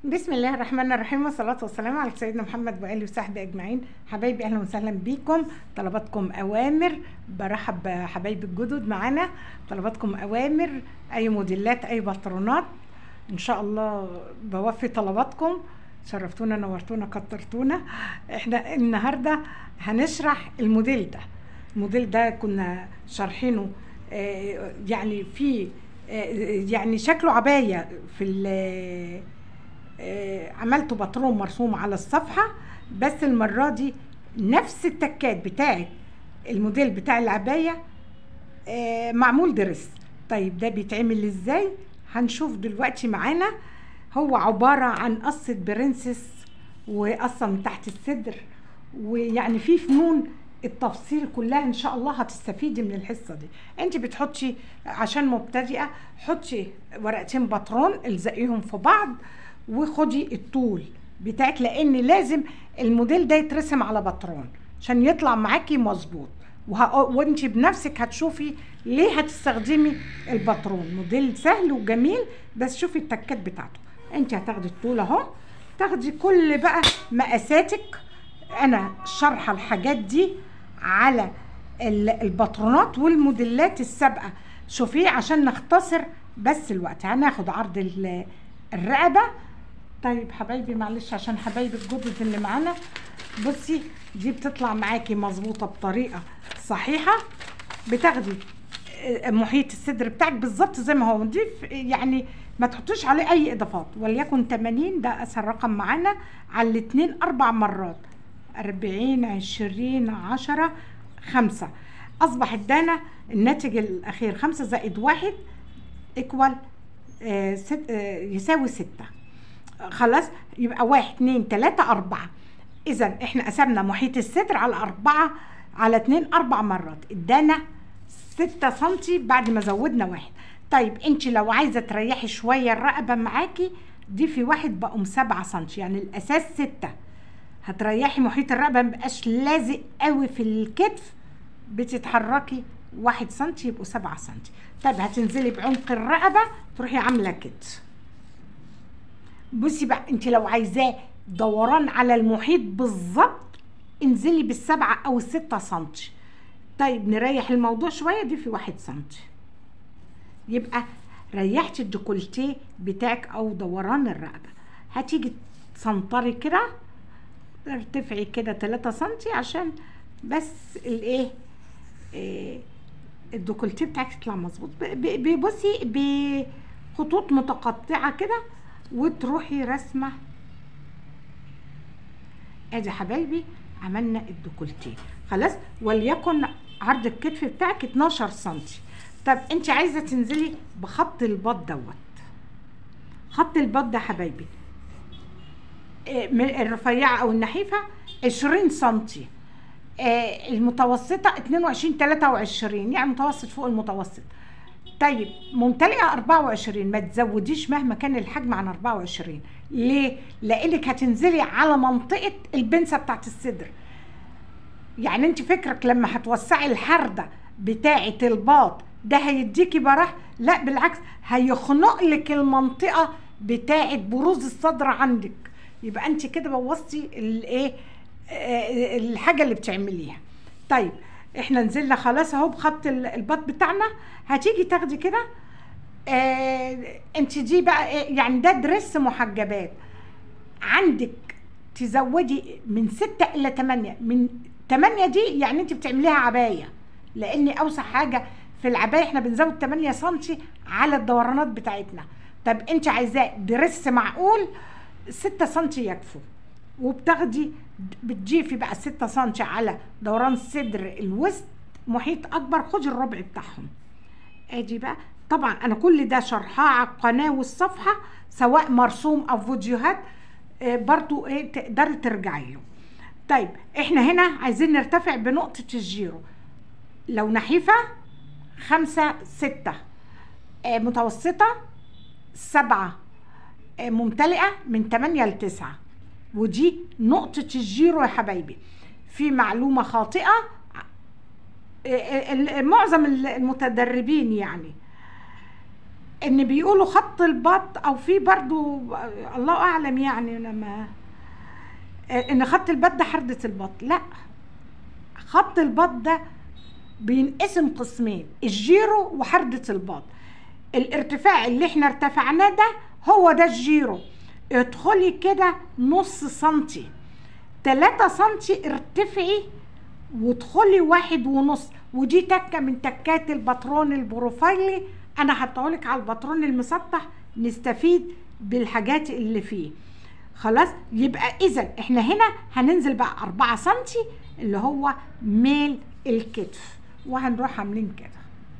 بسم الله الرحمن الرحيم والصلاة والسلام على سيدنا محمد وآله وصحبه أجمعين حبايبي أهلا وسهلا بيكم طلباتكم أوامر برحب بحبايبي الجدد معانا طلباتكم أوامر أي موديلات أي بطرونات إن شاء الله بوفي طلباتكم شرفتونا نورتونا كترتونا احنا النهارده هنشرح الموديل ده الموديل ده كنا شارحينه آه، يعني في آه، يعني شكله عباية في ال- آه، عملته باترون مرسوم على الصفحة بس المرة دي نفس التكات بتاعت الموديل بتاع العباية آه، معمول درس طيب ده بيتعمل ازاي هنشوف دلوقتي معانا هو عبارة عن قصة برنسس وقصة من تحت الصدر ويعني في فنون التفصيل كلها ان شاء الله هتستفيدي من الحصه دي انت بتحطي عشان مبتدئه حطي ورقتين باترون الزقيهم في بعض وخدي الطول بتاعك لان لازم الموديل ده يترسم على باترون عشان يطلع معاكي مظبوط وه... وانت بنفسك هتشوفي ليه هتستخدمي الباترون موديل سهل وجميل بس شوفي التكات بتاعته انت هتاخدي الطول اهو تاخدي كل بقى مقاساتك انا شارحه الحاجات دي على ال- الباترونات والموديلات السابقه شوفيه عشان نختصر بس الوقت هناخد عرض ال- الرقبه طيب حبايبي معلش عشان حبايبي الجدد اللي معانا بصي دي بتطلع معاكي مظبوطه بطريقه صحيحه بتاخدي آه، محيط الصدر بتاعك بالظبط زي ما هو نضيف يعني ما تحطيش عليه اي اضافات وليكن 80 ده اسهل رقم معانا على الاثنين اربع مرات 40 20 10 5 اصبح ادانا الناتج الاخير 5 زائد 1 ايكوال يساوي 6 خلاص يبقى واحد اتنين تلاتة أربعة إذا إحنا قسمنا محيط الصدر على أربعة على اتنين أربع مرات إدانا ستة سنتي بعد ما زودنا واحد طيب أنت لو عايزة تريحي شوية الرقبة معاكي دي في واحد بقوم سبعة سنتي يعني الأساس ستة هتريحي محيط الرقبة مبقاش لازق قوي في الكتف بتتحركي واحد سنتي يبقوا سبعة سنتي طيب هتنزلي بعمق الرقبة تروحي عاملة كده بصي بقى انت لو عايزاه دوران على المحيط بالظبط انزلي بالسبعة او الستة سنتي طيب نريح الموضوع شوية دي في واحد سنتي يبقى ريحتي الديكولتيه بتاعك او دوران الرقبة هتيجي تسنطري كده ارتفعي كده 3 سنتي عشان بس الايه إيه الديكولتيه بتاعك يطلع مظبوط ب- ب- بصي بخطوط متقطعه كده وتروحي رسمه ادي حبايبي عملنا الديكولتيه خلاص وليكن عرض الكتف بتاعك 12 سنتي طب انت عايزه تنزلي بخط البط دوت خط البط ده حبايبي إيه، من الرفيعه او النحيفه 20 سنتي آه، المتوسطة 22 23 يعني متوسط فوق المتوسط طيب ممتلئة 24 ما تزوديش مهما كان الحجم عن 24 ليه؟ لأنك هتنزلي على منطقة البنسة بتاعت الصدر يعني انت فكرك لما هتوسعي الحردة بتاعة الباط ده هيديكي براح لا بالعكس هيخنق لك المنطقة بتاعة بروز الصدر عندك يبقى انت كده بوظتي الايه آه، الحاجة اللي بتعمليها طيب احنا نزلنا خلاص اهو بخط ال- الباط بتاعنا هتيجي تاخدي كده آه انت دي بقى إيه؟ يعني ده درس محجبات عندك تزودي من ستة إلى تمانية من تمانية دي يعني انت بتعمليها عباية لأن أوسع حاجة في العباية احنا بنزود تمانية سنتي على الدورانات بتاعتنا طب انت عايزاه درس معقول ستة سنتي يكفوا وبتاخدي بتجيفي بقى ستة سنتي على دوران صدر الوسط محيط أكبر خدي الربع بتاعهم ادي بقى طبعا انا كل ده شرحاه على القناه والصفحه سواء مرسوم او فيديوهات آه، برضو ايه تقدري ترجعي له طيب احنا هنا عايزين نرتفع بنقطه الجيرو لو نحيفه خمسة ستة آه، متوسطة سبعة آه، ممتلئة من تمانية لتسعة ودي نقطة الجيرو يا حبايبي في معلومة خاطئة ال- ال- معظم المتدربين يعني ان بيقولوا خط البط او في برضو الله اعلم يعني لما ان خط البط ده حردة البط لا خط البط ده بينقسم قسمين الجيرو وحردة البط الارتفاع اللي احنا ارتفعناه ده هو ده الجيرو ادخلي كده نص سنتي تلاتة سنتي ارتفعي وادخلي واحد ونص ودي تكة من تكات الباترون البروفايلي انا هحطهولك على الباترون المسطح نستفيد بالحاجات اللي فيه خلاص يبقى اذا احنا هنا هننزل بقى أربعة سنتي اللي هو ميل الكتف وهنروح عاملين كده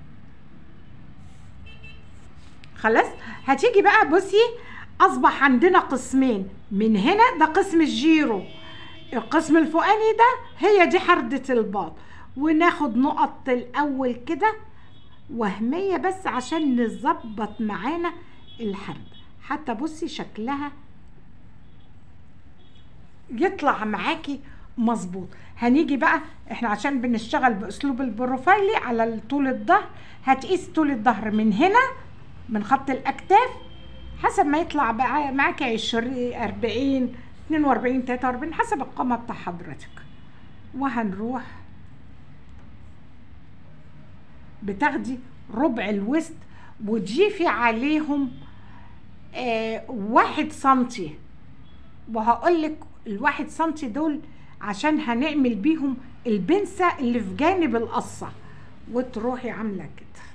خلاص هتيجي بقى بصي اصبح عندنا قسمين من هنا ده قسم الجيرو القسم الفوقاني ده هي دي حردة الباط وناخد نقط الاول كده وهمية بس عشان نظبط معانا الحرب حتى بصي شكلها يطلع معاكي مظبوط هنيجي بقى احنا عشان بنشتغل باسلوب البروفايلي على طول الظهر هتقيس طول الظهر من هنا من خط الاكتاف حسب ما يطلع بقى معاكي 20 40 42 43 حسب القامه بتاع حضرتك وهنروح بتاخدي ربع الوسط وتجيفي عليهم آه واحد سنتي وهقولك الواحد سنتي دول عشان هنعمل بيهم البنسة اللي في جانب القصة وتروحي عاملة كده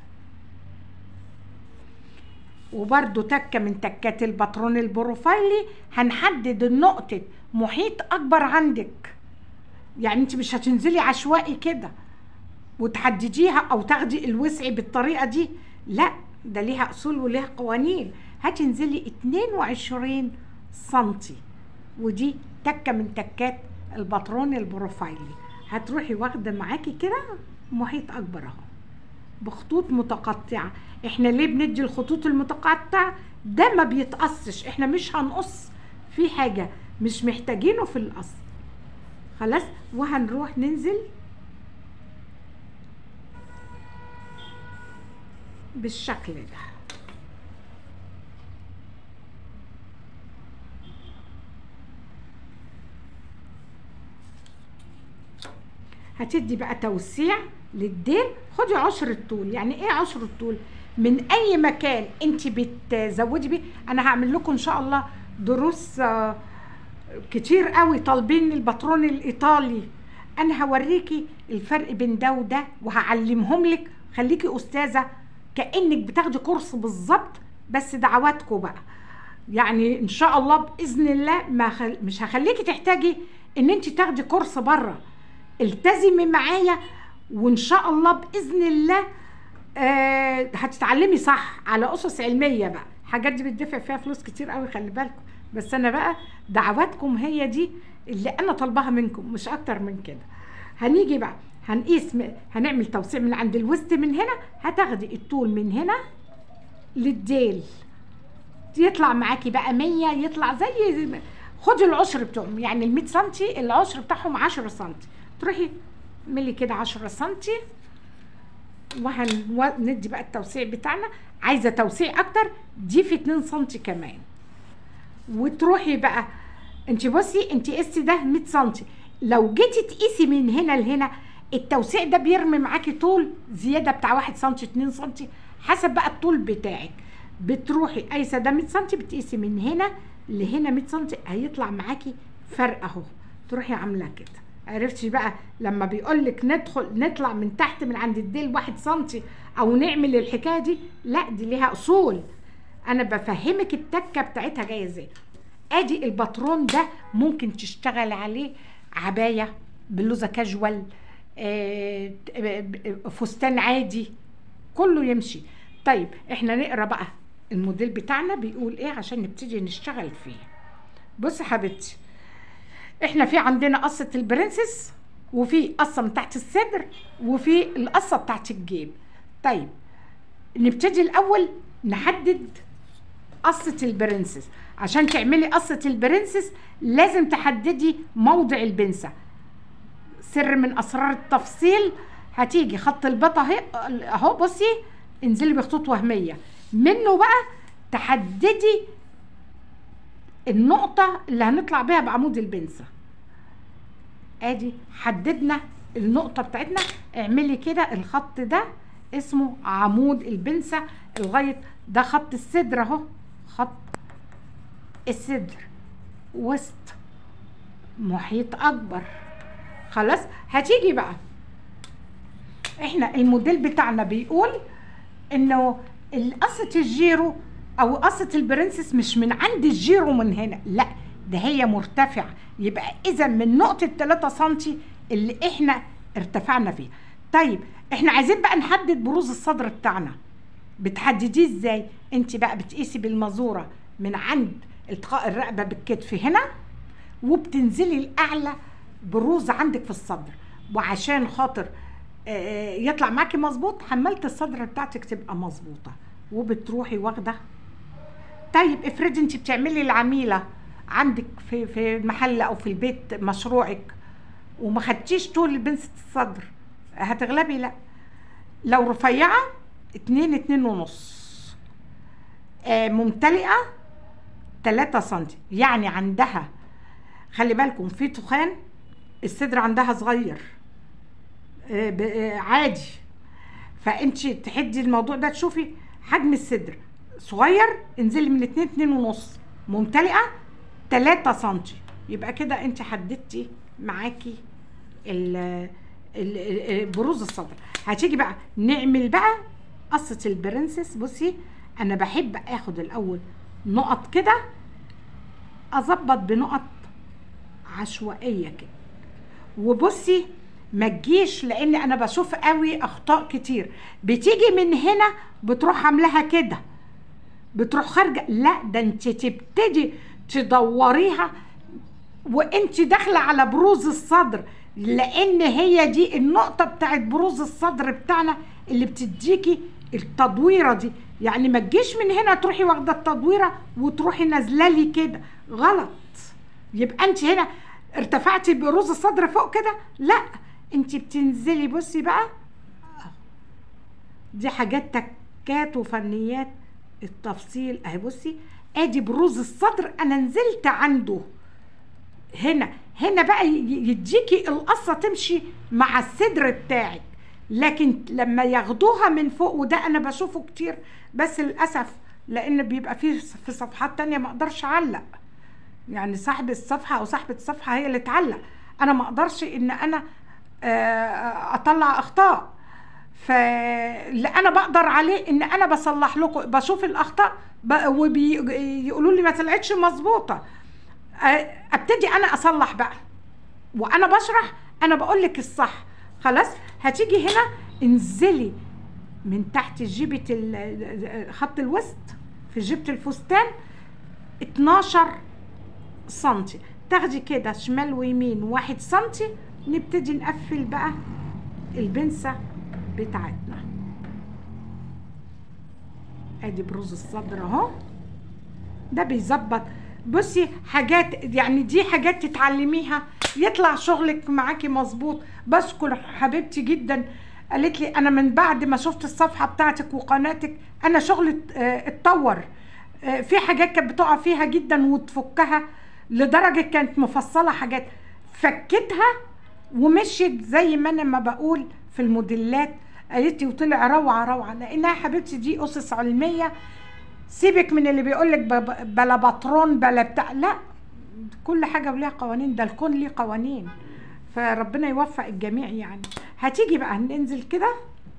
وبرده تكة من تكات الباترون البروفايلي هنحدد النقطة محيط أكبر عندك يعني انت مش هتنزلي عشوائي كده وتحدديها او تاخدي الوسع بالطريقه دي لا ده ليها اصول وليها قوانين هتنزلي 22 سنتي ودي تكه من تكات الباترون البروفايلي هتروحي واخده معاكي كده محيط اكبر اهو بخطوط متقطعه احنا ليه بندي الخطوط المتقطعه ده ما بيتقصش احنا مش هنقص في حاجه مش محتاجينه في القص خلاص وهنروح ننزل بالشكل ده هتدي بقى توسيع للديل خدي عشر الطول يعني ايه عشر الطول من اي مكان انت بتزودي بيه انا هعمل لكم ان شاء الله دروس كتير قوي طالبين الباترون الايطالي انا هوريكي الفرق بين ده وده وهعلمهم لك خليكي استاذه كانك بتاخدي كورس بالظبط بس دعواتكم بقى يعني ان شاء الله باذن الله ما خل... مش هخليكي تحتاجي ان انت تاخدي كورس بره التزمي معايا وان شاء الله باذن الله آه هتتعلمي صح على اسس علميه بقى الحاجات دي بتدفع فيها فلوس كتير قوي خلي بالكم بس انا بقى دعواتكم هي دي اللي انا طالباها منكم مش اكتر من كده هنيجي بقى هنقيس م... هنعمل توسيع من عند الوسط من هنا هتاخدي الطول من هنا للديل يطلع معاكي بقى 100 يطلع زي خدي العشر بتوعهم يعني ال 100 سم العشر بتاعهم 10 سم تروحي ملي كده 10 سم وهندي بقى التوسيع بتاعنا عايزه توسيع اكتر دي في 2 سم كمان وتروحي بقى انت بصي انت قستي ده 100 سم لو جيتي تقيسي من هنا لهنا التوسيع ده بيرمي معاكي طول زياده بتاع 1 سم 2 سم حسب بقى الطول بتاعك بتروحي قايسه ده 100 سم بتقيسي من هنا لهنا 100 سم هيطلع معاكي فرق اهو تروحي عامله كده عرفتي بقى لما بيقول لك ندخل نطلع من تحت من عند الديل 1 سم او نعمل الحكايه دي لا دي ليها اصول انا بفهمك التكه بتاعتها جايه ازاي ادي الباترون ده ممكن تشتغل عليه عبايه بلوزه كاجوال آه فستان عادي كله يمشي طيب احنا نقرا بقى الموديل بتاعنا بيقول ايه عشان نبتدي نشتغل فيه بصي حبيبتي احنا في عندنا قصه البرنسس وفي قصه من تحت الصدر وفي القصه بتاعت الجيب طيب نبتدي الاول نحدد قصه البرنسس عشان تعملي قصه البرنسس لازم تحددي موضع البنسه سر من اسرار التفصيل هتيجي خط البطه اهي اهو بصي انزلي بخطوط وهميه منه بقى تحددي النقطة اللي هنطلع بيها بعمود البنسة ادي حددنا النقطة بتاعتنا اعملي كده الخط ده اسمه عمود البنسة لغاية ده خط الصدر اهو خط الصدر وسط محيط اكبر خلاص هتيجي بقى احنا الموديل بتاعنا بيقول انه قصة الجيرو او قصة البرنسس مش من عند الجيرو من هنا لا ده هي مرتفعة يبقى اذا من نقطة 3 سنتي اللي احنا ارتفعنا فيها طيب احنا عايزين بقى نحدد بروز الصدر بتاعنا بتحدديه ازاي انت بقى بتقيسي بالمزورة من عند التقاء الرقبة بالكتف هنا وبتنزلي الاعلى بروز عندك في الصدر وعشان خاطر يطلع معاكي مظبوط حملت الصدر بتاعتك تبقى مظبوطه وبتروحي واخده طيب افرضي انت بتعملي العميله عندك في في المحل او في البيت مشروعك وما خدتيش طول بنسة الصدر هتغلبي لا لو رفيعه اتنين اتنين ونص آه ممتلئه تلاتة سنتي يعني عندها خلي بالكم في تخان الصدر عندها صغير عادي فانت تحدي الموضوع ده تشوفي حجم الصدر صغير انزلي من اتنين اتنين ونص ممتلئه تلاتة سنتي يبقى كده انت حددتي معاكي ال بروز الصدر هتيجي بقى نعمل بقى قصة البرنسس بصي انا بحب اخد الاول نقط كده اظبط بنقط عشوائية كده وبصي ما تجيش لان انا بشوف قوي اخطاء كتير بتيجي من هنا بتروح عاملاها كده بتروح خارجه لا ده انت تبتدي تدوريها وانت داخله على بروز الصدر لان هي دي النقطه بتاعت بروز الصدر بتاعنا اللي بتديكي التدويره دي يعني ما تجيش من هنا تروحي واخده التدويره وتروحي نازله لي كده غلط يبقى انت هنا ارتفعتي بروز الصدر فوق كده لا انت بتنزلي بصي بقى دي حاجات تكات وفنيات التفصيل اهي بصي ادي بروز الصدر انا نزلت عنده هنا هنا بقى يديكي القصه تمشي مع الصدر بتاعك لكن لما ياخدوها من فوق وده انا بشوفه كتير بس للاسف لان بيبقى فيه في صفحات تانية ما اقدرش اعلق يعني صاحب الصفحه او صاحبه الصفحه هي اللي تعلق انا ما اقدرش ان انا اطلع اخطاء فاللي انا بقدر عليه ان انا بصلح لكم بشوف الاخطاء وبيقولوا لي ما طلعتش مظبوطه ابتدي انا اصلح بقى وانا بشرح انا بقول لك الصح خلاص هتيجي هنا انزلي من تحت جيبه خط الوسط في جيبه الفستان 12 سنتي تاخدي كده شمال ويمين واحد سنتي نبتدي نقفل بقى البنسة بتاعتنا ادي بروز الصدر اهو ده بيظبط بصي حاجات يعني دي حاجات تتعلميها يطلع شغلك معاكي مظبوط بشكر حبيبتي جدا قالت لي انا من بعد ما شفت الصفحه بتاعتك وقناتك انا شغلي اتطور في حاجات كانت بتقع فيها جدا وتفكها لدرجه كانت مفصله حاجات فكتها ومشيت زي ما انا ما بقول في الموديلات قالت لي وطلع روعه روعه لانها حبيبتي دي اسس علميه سيبك من اللي بيقول لك بلا باترون بلا بتاع لا كل حاجه وليها قوانين ده الكون ليه قوانين فربنا يوفق الجميع يعني هتيجي بقى ننزل كده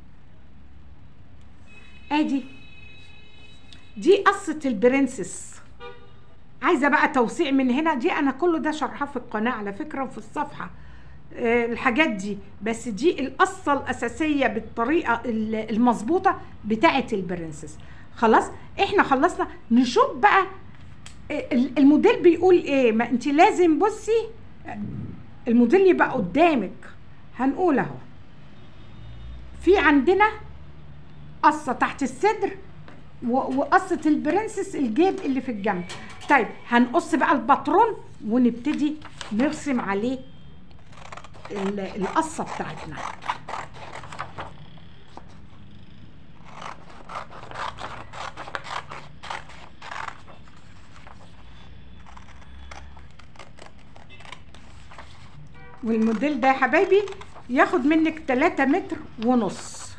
ادي دي قصه البرنسس عايزه بقى توسيع من هنا دي انا كل ده شرحاه في القناه على فكره وفي الصفحه الحاجات دي بس دي القصه الاساسيه بالطريقه المظبوطه بتاعه البرنسس خلاص احنا خلصنا نشوف بقى الموديل بيقول ايه ما انت لازم بصي الموديل يبقى قدامك هنقول اهو في عندنا قصه تحت الصدر وقصه البرنسس الجيب اللي في الجنب طيب هنقص بقى الباترون ونبتدي نرسم عليه القصه بتاعتنا والموديل ده يا حبايبي ياخد منك 3 متر ونص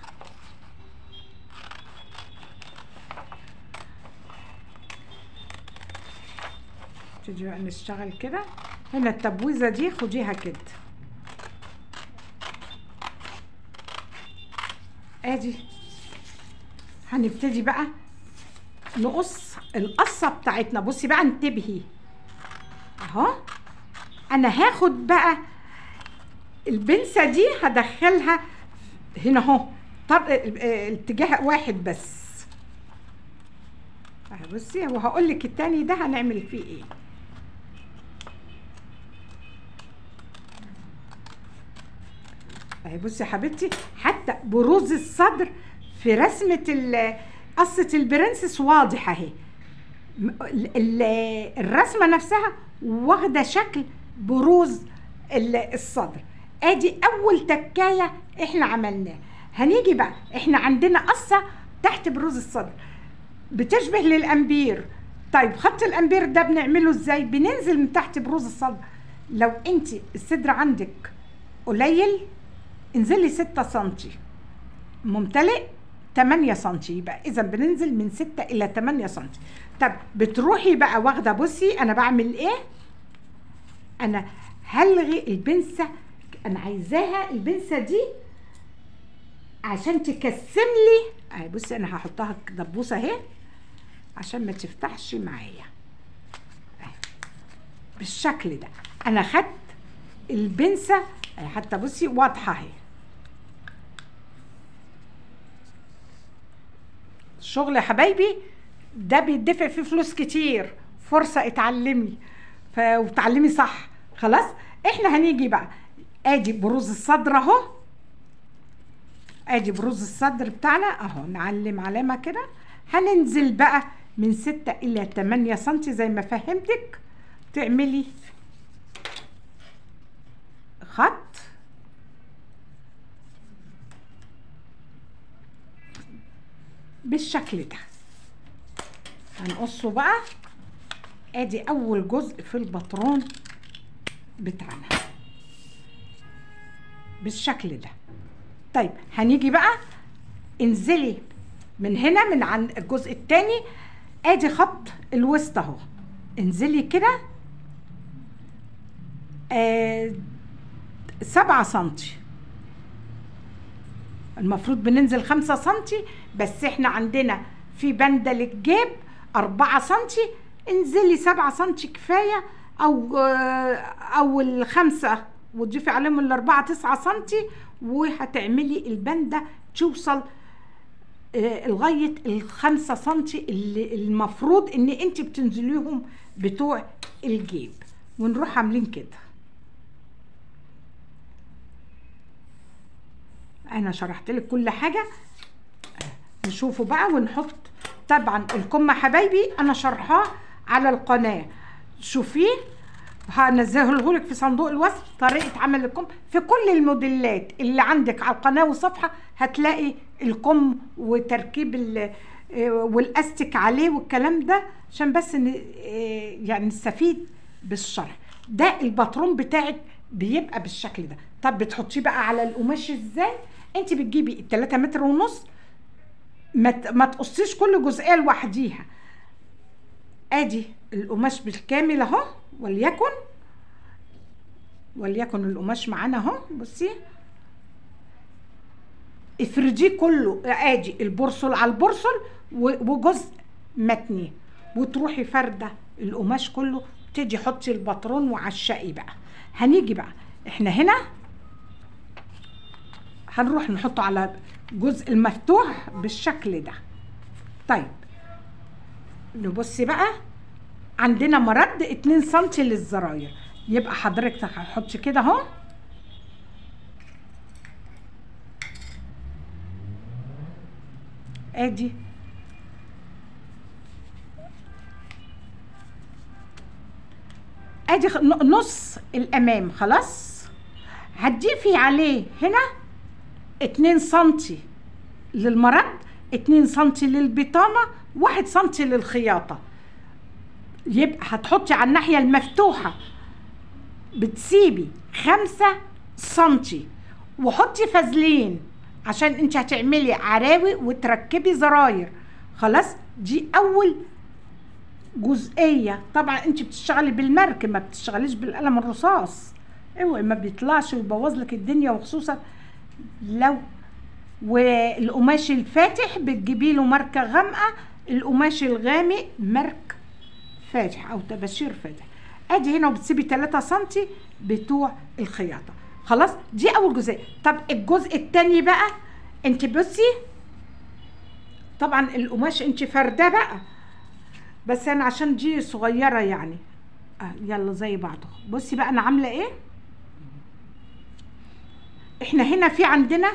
تيجي بقى نشتغل كده هنا التبويزه دي خديها كده ادي هنبتدي بقى نقص القصه بتاعتنا بصي بقى انتبهي اهو انا هاخد بقى البنسه دي هدخلها هنا اهو طر... اتجاه واحد بس اهي بصي وهقول لك التاني ده هنعمل فيه ايه اهي بصي يا حبيبتي حتى بروز الصدر في رسمه ال- قصه البرنسس واضح اهي م- ال- ال- الرسمه نفسها واخده شكل بروز ال- الصدر ادي اول تكايه احنا عملناه هنيجي بقى احنا عندنا قصه تحت بروز الصدر بتشبه للامبير طيب خط الامبير ده بنعمله ازاي بننزل من تحت بروز الصدر لو انت الصدر عندك قليل انزلي 6 سنتي ممتلئ 8 سنتي يبقى اذا بننزل من 6 الى 8 سنتي طب بتروحي بقى واخده بصي انا بعمل ايه انا هلغي البنسه انا عايزاها البنسه دي عشان تكسم لي اهي بصي انا هحطها دبوسه اهي عشان ما تفتحش معايا أهي. بالشكل ده انا خدت البنسه أهي حتى بصي واضحه اهي الشغل يا حبايبي ده بيدفع فيه فلوس كتير فرصة اتعلمي ف... وتعلمي صح خلاص احنا هنيجي بقى ادي بروز الصدر اهو ادي بروز الصدر بتاعنا اهو نعلم علامة كده هننزل بقى من ستة الى تمانية سنتي زي ما فهمتك تعملي خط بالشكل ده هنقصه بقى ادي اول جزء في البطرون بتاعنا بالشكل ده طيب هنيجي بقى انزلي من هنا من عن الجزء التاني ادي خط الوسط اهو انزلي كده آه سبعة سنتي المفروض بننزل خمسة سنتي بس احنا عندنا في بندة للجيب أربعة سنتي انزلي سبعة سنتي كفاية أو أو الخمسة وتضيفي عليهم الأربعة تسعة سنتي وهتعملي البندة توصل آه، لغاية الخمسة سنتي اللي المفروض ان انت بتنزليهم بتوع الجيب ونروح عاملين كده انا شرحت لك كل حاجه نشوفه بقى ونحط طبعا الكم حبايبي انا شرحاه على القناه شوفيه هنزله لك في صندوق الوصف طريقه عمل الكم في كل الموديلات اللي عندك على القناه والصفحه هتلاقي الكم وتركيب ال- آه، والاستك عليه والكلام ده عشان بس ن- آه، يعني نستفيد بالشرح ده الباترون بتاعك بيبقى بالشكل ده طب بتحطيه بقى على القماش ازاي انت بتجيبي التلاتة متر ونص ما ت- ما تقصيش كل جزئيه لوحديها ادي القماش بالكامل اهو وليكن وليكن القماش معانا اهو بصي افرديه كله ادي البرصل على البرصل و- وجزء متني وتروحي فرده القماش كله تيجي حطي البطرون وعشقي بقى هنيجي بقى احنا هنا هنروح نحطه على الجزء المفتوح بالشكل ده طيب نبصي بقى عندنا مرد 2 سنتي للزراير يبقى حضرتك هتحطي كده اهو ادي ادي خ- ن- نص الامام خلاص هتضيفي عليه هنا 2 سنتي للمرد 2 سنتي للبطانة 1 سنتي للخياطة يبقى هتحطي على الناحية المفتوحة بتسيبي خمسة سنتي وحطي فازلين عشان انت هتعملي عراوي وتركبي زراير خلاص دي اول جزئية طبعا انت بتشتغلي بالمركب ما بتشتغليش بالقلم الرصاص اوعي ما بيطلعش ويبوظ لك الدنيا وخصوصا لو والقماش الفاتح بتجيبي له ماركة غامقة القماش الغامق مارك فاتح او تباشير فاتح ادي هنا وبتسيبي 3 سنتي بتوع الخياطة خلاص دي اول جزء طب الجزء التاني بقى انت بصي طبعا القماش انت فرداه بقى بس انا عشان دي صغيره يعني آه يلا زي بعضه بصي بقى انا عامله ايه احنا هنا في عندنا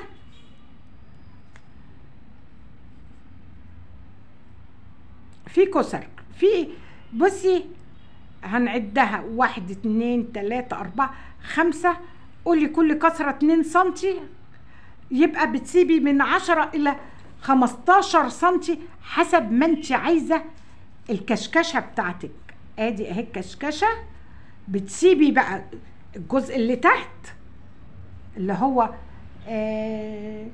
في كسر في بصي هنعدها واحد اتنين تلاتة اربعة خمسة قولي كل كسرة اتنين سنتي يبقى بتسيبي من عشرة الى خمستاشر سنتي حسب ما انت عايزة الكشكشة بتاعتك ادي اهي الكشكشة بتسيبي بقى الجزء اللي تحت اللي هو آه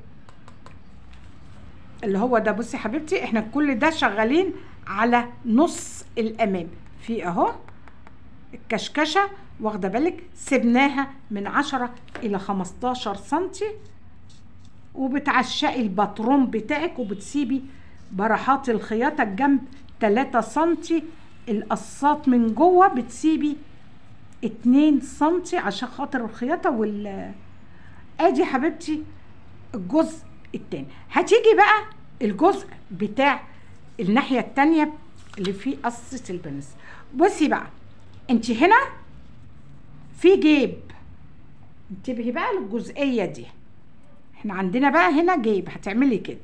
اللي هو ده بصي حبيبتي احنا كل ده شغالين على نص الامام في اهو الكشكشه واخده بالك سبناها من عشرة الى خمستاشر سنتي وبتعشقي الباترون بتاعك وبتسيبي براحات الخياطة الجنب تلاتة سنتي القصات من جوه بتسيبي اتنين سنتي عشان خاطر الخياطة وال ادي حبيبتي الجزء التاني هتيجي بقى الجزء بتاع الناحية التانية اللي فيه قصة البنس بصي بقى انت هنا في جيب انتبهي بقى للجزئية دي احنا عندنا بقى هنا جيب هتعملي كده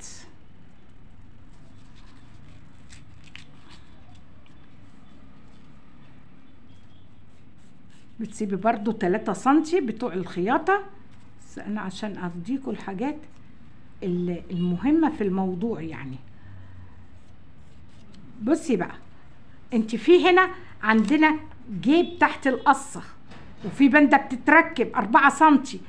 بتسيبي برضو 3 سنتي بتوع الخياطة بس انا عشان اديكوا الحاجات المهمة في الموضوع يعني بصي بقى انت في هنا عندنا جيب تحت القصة وفي بندة بتتركب أربعة سنتي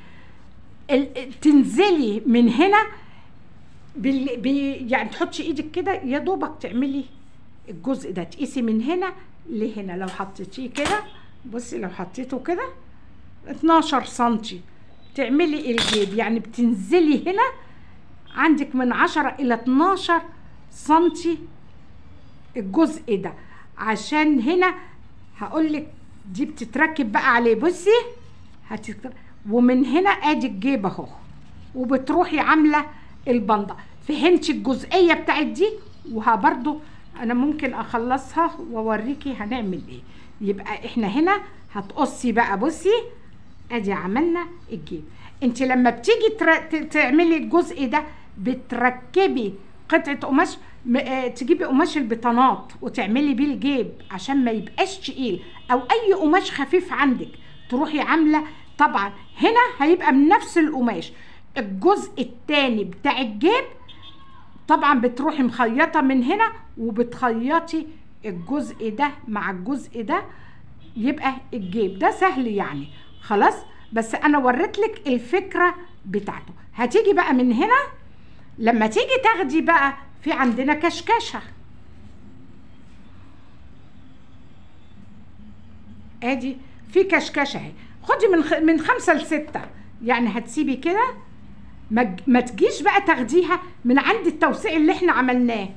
تنزلي من هنا بال... بي... يعني تحطي ايدك كده يا دوبك تعملي الجزء ده تقيسي من هنا لهنا لو حطيتيه كده بصي لو حطيته كده 12 سنتي تعملي الجيب يعني بتنزلي هنا عندك من 10 الى 12 سنتي الجزء ده عشان هنا هقول لك دي بتتركب بقى عليه بصي هتتركب ومن هنا ادي الجيب اهو وبتروحي عامله البنده فهمتي الجزئيه بتاعت دي وبرده انا ممكن اخلصها واوريكي هنعمل ايه يبقى احنا هنا هتقصي بقى بصي ادي عملنا الجيب انت لما بتيجي تعملي الجزء ده بتركبي قطعه قماش تجيبي قماش البطانات وتعملي بيه الجيب عشان ما يبقاش تقيل او اي قماش خفيف عندك تروحي عامله طبعا هنا هيبقى من نفس القماش الجزء التاني بتاع الجيب طبعا بتروحي مخيطه من هنا وبتخيطي الجزء ده مع الجزء ده يبقى الجيب ده سهل يعني خلاص بس انا وريت لك الفكره بتاعته هتيجي بقى من هنا لما تيجي تاخدي بقى في عندنا كشكشه ادي في كشكشه اهي خدي من خ... من خمسة لستة يعني هتسيبي كده ما, ما تجيش بقى تاخديها من عند التوسيع اللي احنا عملناه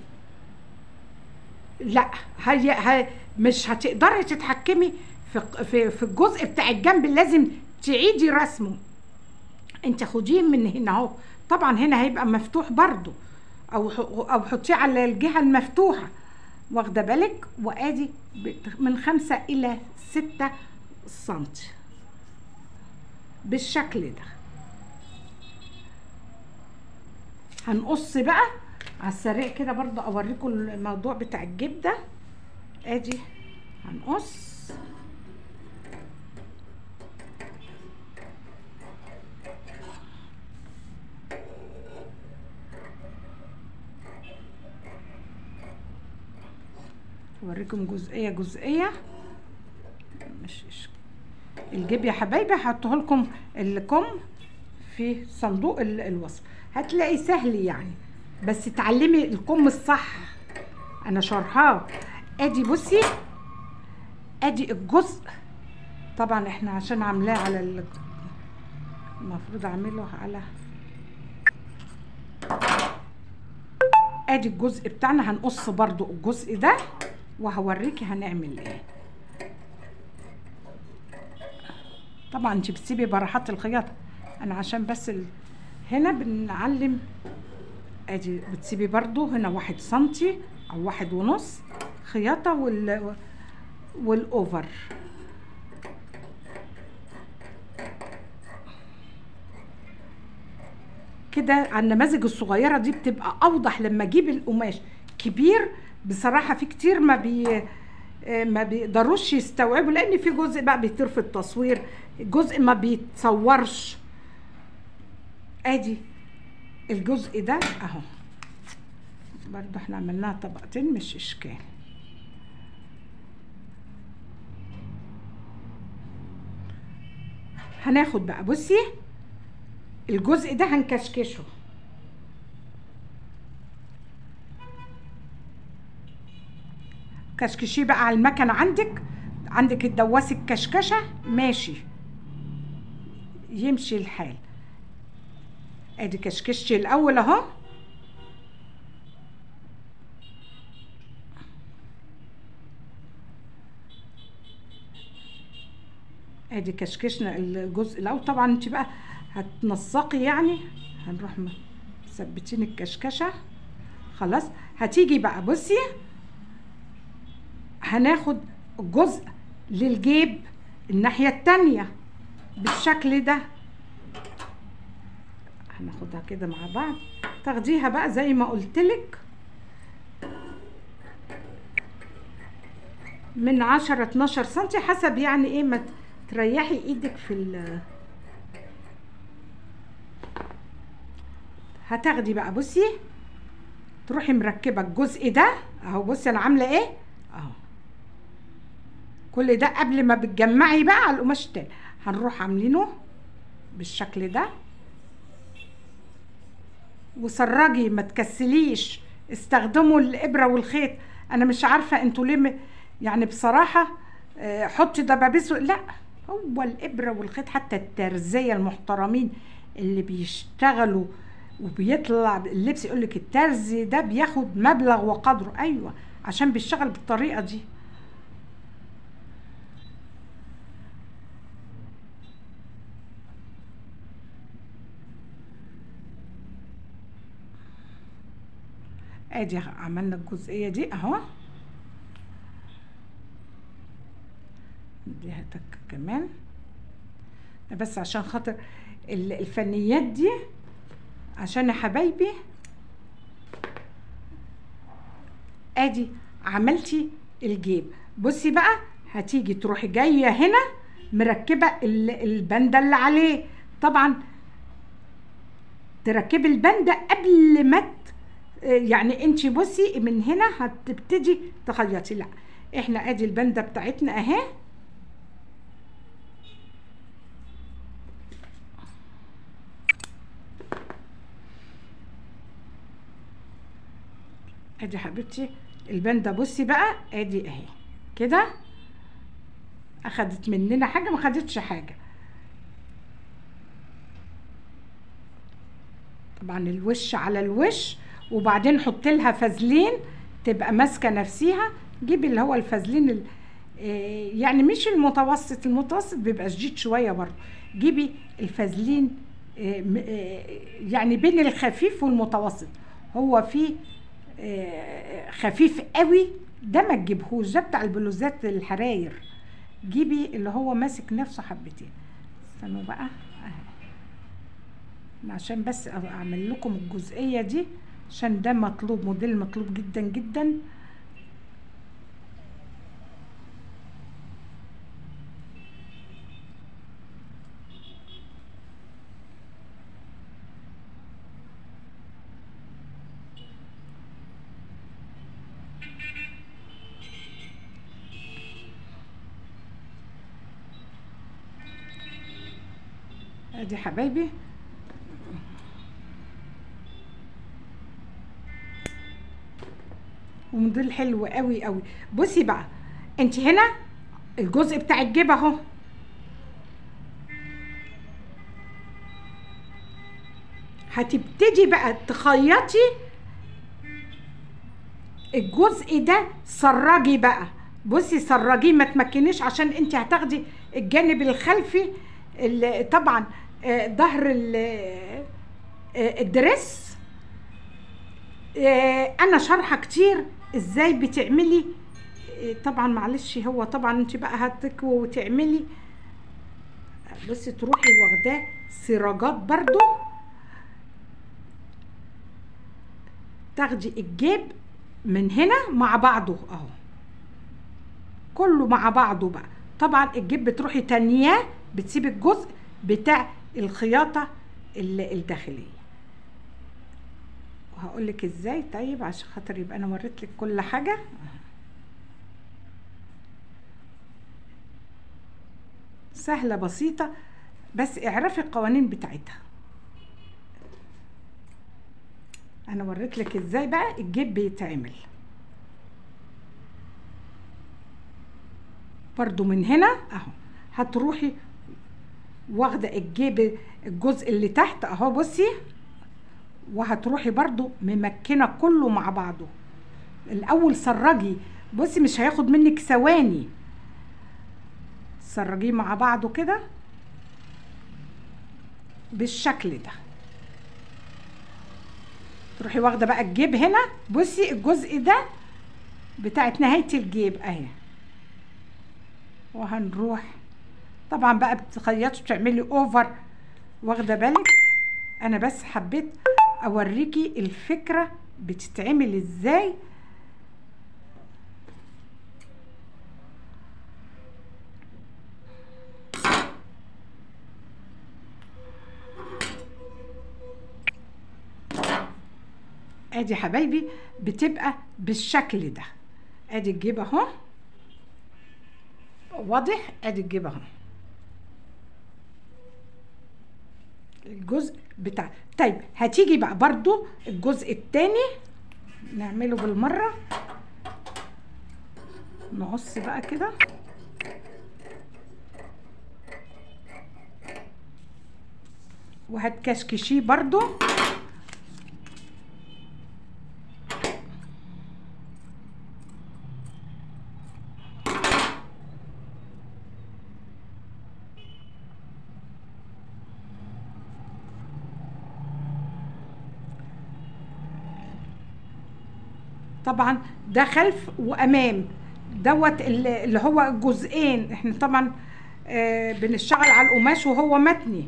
لا هي, هي مش هتقدري تتحكمي في في في الجزء بتاع الجنب لازم تعيدي رسمه انت خديه من هنا اهو طبعا هنا هيبقى مفتوح برضو او او حطيه على الجهه المفتوحه واخده بالك وادي من خمسة الى ستة سنتي بالشكل ده هنقص بقى على السريع كده برضو اوريكم الموضوع بتاع الجيب ده ادي هنقص اوريكم جزئيه جزئيه مش الجيب يا حبايبي هحطه لكم الكم في صندوق ال- الوصف هتلاقي سهل يعني بس اتعلمي الكم الصح انا شرحاه ادي بصي ادي الجزء طبعا احنا عشان عاملاه على ال... المفروض اعمله على ادي الجزء بتاعنا هنقص برضو الجزء ده وهوريكي هنعمل ايه طبعا انت بتسيبي براحات الخياطه انا عشان بس ال... هنا بنعلم ادي بتسيبي برضو هنا واحد سنتي او واحد ونص خياطه وال والاوفر كده على النماذج الصغيره دي بتبقى اوضح لما اجيب القماش كبير بصراحه في كتير ما بي آه، ما بيقدروش يستوعبوا لان في جزء بقى بيطير في التصوير جزء ما بيتصورش ادي الجزء ده اهو برضو احنا عملناها طبقتين مش اشكال هناخد بقى بصي الجزء ده هنكشكشه كشكشيه بقى على المكنة عندك عندك الدواسة الكشكشة ماشي يمشي الحال ادي كشكشتي الاول اهو ادي كشكشنا الجزء الاول طبعا انت بقى هتنسقي يعني هنروح م- مثبتين الكشكشه خلاص هتيجي بقى بصي هناخد جزء للجيب الناحيه التانية بالشكل ده هناخدها كده مع بعض تاخديها بقى زي ما قلتلك من عشرة اتناشر سنتي حسب يعني ايه ما تريحي ايدك في ال هتاخدي بقى بصي تروحي مركبه الجزء ده اهو بصي انا عامله ايه اهو كل ده قبل ما بتجمعي بقى على القماش التاني هنروح عاملينه بالشكل ده وسرجي ما تكسليش استخدموا الابره والخيط انا مش عارفه انتوا ليه م- يعني بصراحه آه، حطي دبابيس و- لا هو الابره والخيط حتى الترزيه المحترمين اللي بيشتغلوا وبيطلع اللبس يقول لك الترزي ده بياخد مبلغ وقدره ايوه عشان بيشتغل بالطريقه دي ادي عملنا الجزئيه دي اهو نديها تك كمان بس عشان خاطر ال- الفنيات دي عشان يا حبايبي ادي عملتي الجيب بصي بقى هتيجي تروحي جايه هنا مركبه ال- البنده اللي عليه طبعا تركبي البنده قبل ما ت- يعني انت بصي من هنا هتبتدي تخيطي لا احنا ادي البنده بتاعتنا اهي ادي حبيبتي البنده بصي بقى ادي اهي كده اخدت مننا حاجه ما خدتش حاجه طبعا الوش على الوش وبعدين حط لها فازلين تبقى ماسكه نفسيها جيبي اللي هو الفازلين ال- آه، يعني مش المتوسط المتوسط بيبقى شديد شويه برضه جيبي الفازلين آه، م- آه، يعني بين الخفيف والمتوسط هو في آه، خفيف قوي ده ما تجيبهوش ده بتاع البلوزات الحراير جيبي اللي هو ماسك نفسه حبتين استنوا بقى اهي أنا عشان بس اعمل لكم الجزئيه دي عشان ده مطلوب موديل مطلوب جدا جدا ادي حبايبي وموديل حلو قوي قوي بصي بقى انت هنا الجزء بتاع الجيب اهو هتبتدي بقى تخيطي الجزء ده سرجي بقى بصي سرجيه ما تمكنيش عشان انت هتاخدي الجانب الخلفي ال- طبعا آه، ظهر ال- آه، الدريس آه، انا شارحه كتير ازاي بتعملي آه، طبعا معلش هو طبعا انت بقى هتكوي وتعملي بس تروحي واخداه سراجات برضو تاخدي الجيب من هنا مع بعضه اهو كله مع بعضه بقى طبعا الجيب بتروحي تانياه بتسيبي الجزء بتاع الخياطة ال- الداخلية وهقول لك ازاي طيب عشان خاطر يبقى انا وريت لك كل حاجة سهلة بسيطة بس اعرفي القوانين بتاعتها انا وريت لك ازاي بقى الجيب بيتعمل برضو من هنا اهو هتروحي واخده الجيب الجزء اللي تحت اهو بصي وهتروحي برضو ممكنه كله مع بعضه الاول سرجي بصي مش هياخد منك ثواني سرجيه مع بعضه كده بالشكل ده تروحي واخده بقى الجيب هنا بصي الجزء ده بتاعت نهايه الجيب اهي وهنروح طبعا بقى بتخيطي بتعملي اوفر واخده بالك انا بس حبيت اوريكي الفكره بتتعمل ازاي ادي حبايبي بتبقى بالشكل ده ادي الجيب اهو واضح ادي الجيب اهو الجزء بتاع طيب هتيجي بقى برضو الجزء التاني نعمله بالمرة نقص بقى كده وهتكشكشيه برضو طبعا ده خلف وامام دوت اللي اللي هو جزئين احنا طبعا آه بنشتغل على القماش وهو متني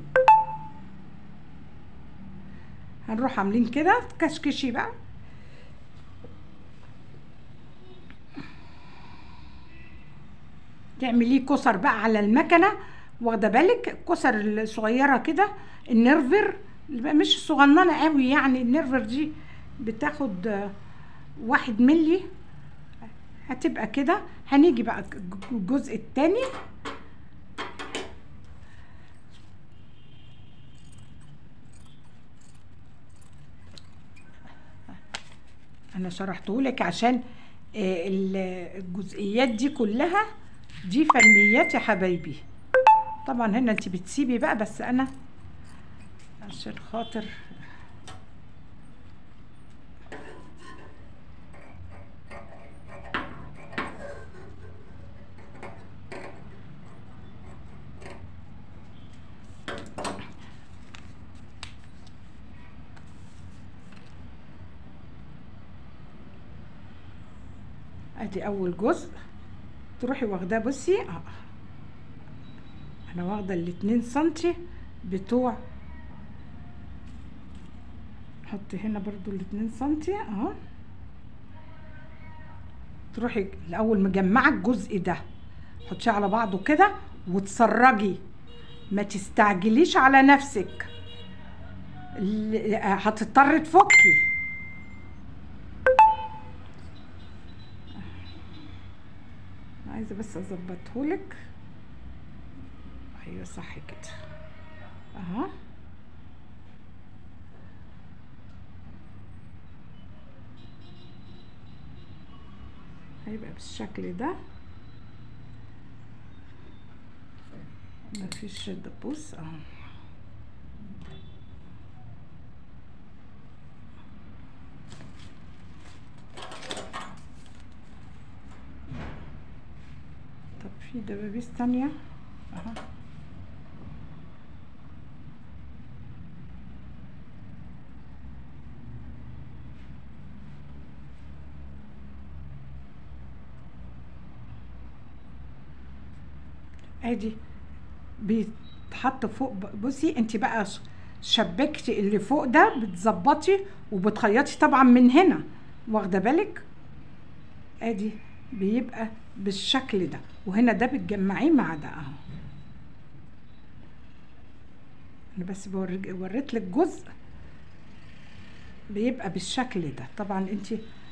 هنروح عاملين كده كشكشي بقى تعمليه كسر بقى على المكنه واخده بالك كسر الصغيره كده النرفر مش صغننه قوي يعني النرفر دي بتاخد آه واحد ملي هتبقى كده هنيجي بقى الجزء التاني انا شرحته لك عشان الجزئيات دي كلها دي فنيات يا حبايبي طبعا هنا انت بتسيبي بقى بس انا عشان خاطر ادي اول جزء تروحي واخداه بصي اه انا واخده الاتنين سنتي بتوع حطي هنا برضو الاتنين سنتي اهو تروحي الاول مجمعه الجزء ده حطيه على بعضه كده وتسرجي ما تستعجليش على نفسك هتضطري تفكي عايزه بس اظبطهولك ايوه صح كده اهو هيبقى بالشكل ده مفيش دبوس اهو طب في دبابيس تانية اهو ادي بيتحط فوق بصي انت بقى ش- شبكتي اللي فوق ده بتظبطي وبتخيطي طبعا من هنا واخده بالك ادي بيبقى بالشكل ده وهنا ده بتجمعيه مع ده اهو انا بس بوريك وريت لك جزء بيبقى بالشكل ده طبعا انت